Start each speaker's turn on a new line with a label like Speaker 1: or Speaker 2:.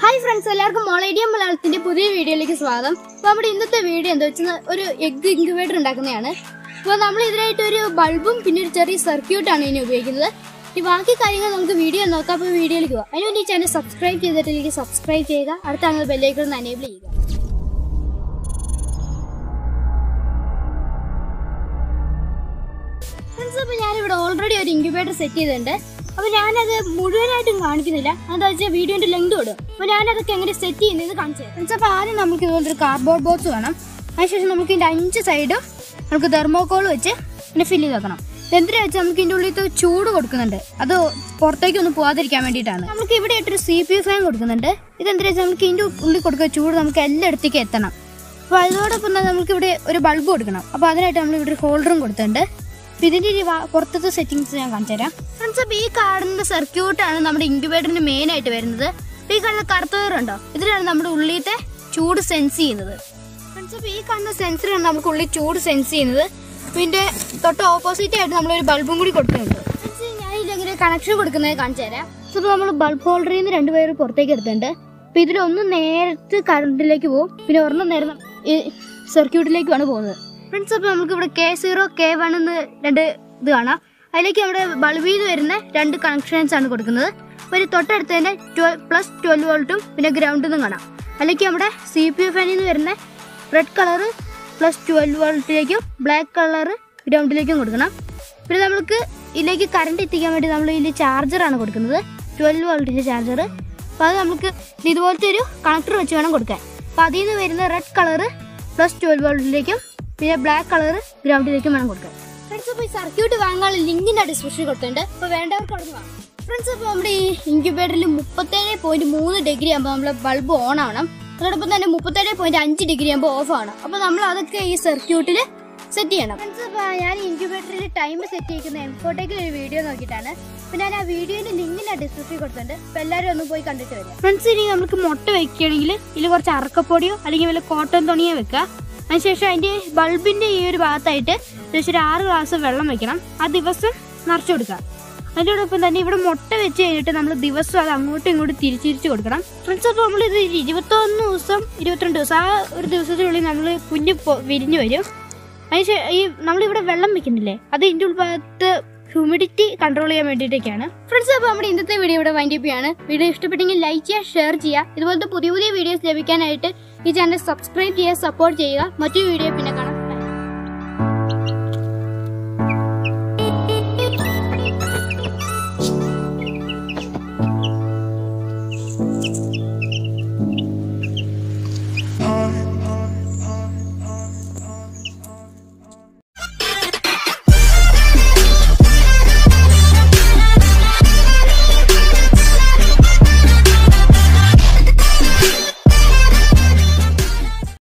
Speaker 1: hi friends എല്ലാവർക്കും മോളേഡിയം മലയാളത്തിന്റെ പുതിയ വീഡിയോയിലേക്ക് സ്വാഗതം അപ്പോൾ നമ്മുടെ ഇന്നത്തെ വീഡിയോ എന്താ വെച്ചാൽ ഒരു എഗ് ഇൻക്യുബേറ്റർ ഉണ്ടാക്കുന്നതാണ് അപ്പോൾ നമ്മൾ ഇതിനായിട്ട് ഒരു ബൾബും പിന്നെ ഒരു ചെറിയ സർക്യൂട്ടാണ് ഇതിന് ഉപയോഗിക്കുന്നത് ഈ ബാക്കി കാര്യങ്ങൾ നമുക്ക് വീഡിയോ നോക്കാം അപ്പോൾ വീഡിയോയിലേക്ക് പോകാം അതിന് വേണ്ടി ചാനൽ സബ്സ്ക്രൈബ് ചെയ്തിട്ടില്ലെങ്കിൽ സബ്സ്ക്രൈബ് ചെയ്യുക അടുത്ത അങ്ങനെ ബെല്ലൈക്കൺ ഒന്ന് എനേബിൾ ചെയ്യുക ഫ്രണ്ട്സ് അപ്പോൾ ഞാനിവിടെ ഓൾറെഡി ഒരു ഇൻക്യുബേറ്റർ സെറ്റ് ചെയ്തിട്ടുണ്ട് അപ്പോൾ ഞാനത് മുഴുവനായിട്ടും കാണിക്കുന്നില്ല എന്താ വെച്ചാൽ വീഡിയോന്റെ ലെങ്ത് വിടും അപ്പോൾ ഞാനതൊക്കെ എങ്ങനെ സെറ്റ് ചെയ്യുന്നത് കാണിച്ചു തരാം ഫ്രണ്ട്സ് അപ്പോൾ ആദ്യം നമുക്ക് ഇതുപോലൊരു കാർഡ്ബോർഡ് ബോക്സ് വേണം അതിനുശേഷം നമുക്ക് ഇതിൻ്റെ അഞ്ച് സൈഡും നമുക്ക് തെർമോക്കോൾ വെച്ച് പിന്നെ ഫില്ല് ചെയ്ത് വെക്കണം എന്തിനാ വെച്ചാൽ നമുക്ക് ഇതിൻ്റെ ഉള്ളിൽ ചൂട് കൊടുക്കുന്നുണ്ട് അത് പുറത്തേക്കൊന്നും പോകാതിരിക്കാൻ വേണ്ടിയിട്ടാണ് നമുക്ക് ഇവിടെ ഇട്ടൊരു സി പി യു ഫാൻ കൊടുക്കുന്നുണ്ട് ഇതെന്തിനാ വെച്ചാൽ നമുക്ക് ഇതിൻ്റെ ഉള്ളിൽ കൊടുക്കുന്ന ചൂട് നമുക്ക് എല്ലായിടത്തേക്ക് എത്തണം അപ്പോൾ അതോടൊപ്പം തന്നെ നമുക്ക് ഇവിടെ ഒരു ബൾബ് കൊടുക്കണം അപ്പോൾ അതിനായിട്ട് നമ്മൾ ഇവിടെ ഒരു ഹോൾഡറും കൊടുത്തിട്ടുണ്ട് അപ്പോൾ ഇതിന്റെ ഒരു വാ- പുറത്തത്തെ സെറ്റിങ്സ് ഞാൻ കാണിച്ചു തരാം ഫ്രണ്ട്സ് അപ്പോൾ ഈ കാണുന്ന സർക്യൂട്ടാണ് നമ്മുടെ ഇൻക്യുബേറ്ററിന് മെയിൻ ആയിട്ട് വരുന്നത് അപ്പോൾ ഈ കാണുന്ന കറുത്ത വയർ ഉണ്ടോ ഇതിലാണ് നമ്മുടെ ഉള്ളിലത്തെ ചൂട് സെൻസ് ചെയ്യുന്നത് ഫ്രണ്ട്സ് അപ്പോൾ ഈ കാണുന്ന സെൻസറാണ് നമുക്ക് ഉള്ളിൽ ചൂട് സെൻസ് ചെയ്യുന്നത് അപ്പോൾ ഇതിന്റെ തൊട്ട് ഓപ്പോസിറ്റ് ആയിട്ട് നമ്മളൊരു ബൾബും കൂടി കൊടുക്കുന്നുണ്ട് Friends, ഞാൻ ഇതിലെങ്ങനെ കണക്ഷൻ കൊടുക്കുന്നത് കാണിച്ചു തരാം അപ്പോൾ നമ്മൾ ബൾബ് ഹോൾഡറിൽ നിന്ന് രണ്ട് വയർ പുറത്തേക്ക് എടുത്തിട്ടുണ്ട് അപ്പോൾ ഇതിലൊന്ന് നേരത്തെ കറണ്ടിലേക്ക് പോകും പിന്നെ ഒരെണ്ണം നേരം ഈ സർക്യൂട്ടിലേക്കാണ് പോകുന്നത് ഫ്രണ്ട്സ് അപ്പോൾ നമുക്ക് ഇവിടെ കെ സീറോ കെ വൺ എന്ന് രണ്ട് ഇത് കാണാം അതിലേക്ക് നമ്മുടെ ബൾബിൽ നിന്ന് വരുന്ന രണ്ട് കണക്ഷൻസ് ആണ് കൊടുക്കുന്നത് ഒരു തൊട്ടടുത്ത് തന്നെ ട്വൽവ് പ്ലസ് ട്വൽവ് വോൾട്ടും പിന്നെ ഗ്രൗണ്ടിൽ നിന്നും കാണാം അതിലേക്ക് നമ്മുടെ സി പി യു ഫാനിൽ നിന്ന് വരുന്ന റെഡ് കളറ് പ്ലസ് ട്വൽവ് വോൾട്ടിലേക്കും ബ്ലാക്ക് കളറ് ഗ്രൗണ്ടിലേക്കും കൊടുക്കണം പിന്നെ നമുക്ക് ഇതിലേക്ക് കറണ്ട് എത്തിക്കാൻ വേണ്ടി നമ്മൾ ഇതിൽ ചാർജറാണ് കൊടുക്കുന്നത് ട്വൽവ് വോൾട്ടിൻ്റെ ചാർജർ അപ്പോൾ അത് നമുക്ക് ഇതുപോലത്തെ ഒരു കണക്ടർ വെച്ച് വേണം കൊടുക്കാൻ അപ്പോൾ അതിൽ നിന്ന് വരുന്ന റെഡ് കളറ് പ്ലസ് ട്വൽവ് വോൾട്ടിലേക്കും പിന്നെ ബ്ലാക്ക് കളർ ഗ്രൗണ്ടിലേക്കും വേണം കൊടുക്കാൻ ഫ്രണ്ട്സ് അപ്പോൾ ഈ സർക്യൂട്ട് വാങ്ങാനുള്ള ലിങ്കിൻ്റെ ഡിസ്ക്രിപ്ഷൻ കൊടുത്തിട്ടുണ്ട് അപ്പോൾ വേണ്ടവർക്ക് അവിടെ വാങ്ങാം ഫ്രണ്ട്സ് അപ്പോൾ നമ്മുടെ ഈ ഇൻക്യുബേറ്ററിൽ മുപ്പത്തേഴ് പോയിന്റ് മൂന്ന് ഡിഗ്രി ആകുമ്പോൾ നമ്മളെ ബൾബ് ഓൺ ആവണം അതോടൊപ്പം തന്നെ മുപ്പത്തേഴ് പോയിന്റ് അഞ്ച് ഡിഗ്രി ആകുമ്പോൾ ഓഫ് ആവണം അപ്പോൾ നമ്മൾ അതൊക്കെ ഈ സർക്യൂട്ടിൽ സെറ്റ് ചെയ്യണം ഫ്രണ്ട്സ് അപ്പോൾ ഞാൻ ഇൻക്യുബേറ്ററിൽ ടൈം സെറ്റ് ചെയ്യുന്ന എംഫോട്ടേക്കിൽ ഒരു വീഡിയോ നോക്കിയിട്ടാണ് അപ്പോൾ ഞാൻ ആ വീഡിയോയുടെ ലിങ്ക് ഞാൻ ഡിസ്ക്രിപ്ഷൻ കൊടുത്തിട്ടുണ്ട് അപ്പോൾ എല്ലാവരും ഒന്ന് പോയി കണ്ടിട്ട് വരിക ഫ്രണ്ട്സ് ഇനി നമുക്ക് മുട്ട വെക്കുകയാണെങ്കിൽ ഇതിൽ കുറച്ച് അറക്കപ്പൊടിയോ അല്ലെങ്കിൽ വല്ല കോട്ടൺ തുണിയോ വെക്കുക അതിനുശേഷം അതിൻ്റെ ബൾബിൻ്റെ ഈ ഒരു ഭാഗത്തായിട്ട് ഏകദേശം ഒരു ആറ് ഗ്ലാസ് വെള്ളം വെക്കണം ആ ദിവസം നിറച്ചു കൊടുക്കുക അതിനോടൊപ്പം തന്നെ ഇവിടെ മുട്ട വെച്ച് കഴിഞ്ഞിട്ട് നമ്മൾ ദിവസം അത് അങ്ങോട്ടും ഇങ്ങോട്ടും തിരിച്ചിരിച്ച് കൊടുക്കണം ഫ്രണ്ട്സ് അപ്പോൾ നമ്മൾ ഇത് ഇരുപത്തൊന്ന് ദിവസം ഇരുപത്തിരണ്ട് ദിവസം ആ ഒരു ദിവസത്തിനുള്ളിൽ നമ്മൾ കുഞ്ഞ് പൊ- വിരിഞ്ഞു വരും അതിന് ഈ നമ്മളിവിടെ വെള്ളം വെക്കുന്നില്ലേ അത് ഇതിൻ്റെ ഉൾഭാഗത്ത് ഹ്യൂമിഡിറ്റി കൺട്രോൾ ചെയ്യാൻ വേണ്ടിയിട്ടൊക്കെയാണ് ഫ്രണ്ട്സ് അപ്പോൾ നമ്മുടെ ഇന്നത്തെ വീഡിയോ ഇവിടെ വൈൻഡ് അപ്പ് ചെയ്യാണ് വീഡിയോ ഇഷ്ടപ്പെട്ടെങ്കിൽ ലൈക്ക് ചെയ്യുക ഷെയർ ചെയ്യുക ഇതുപോലത്തെ പുതിയ പുതിയ വീഡിയോസ് ലഭിക്കാനായിട്ട് ഈ ചാനൽ സബ്സ്ക്രൈബ് ചെയ്യുക സപ്പോർട്ട് ചെയ്യുക മറ്റൊരു വീഡിയോ പിന്നെ കാണാം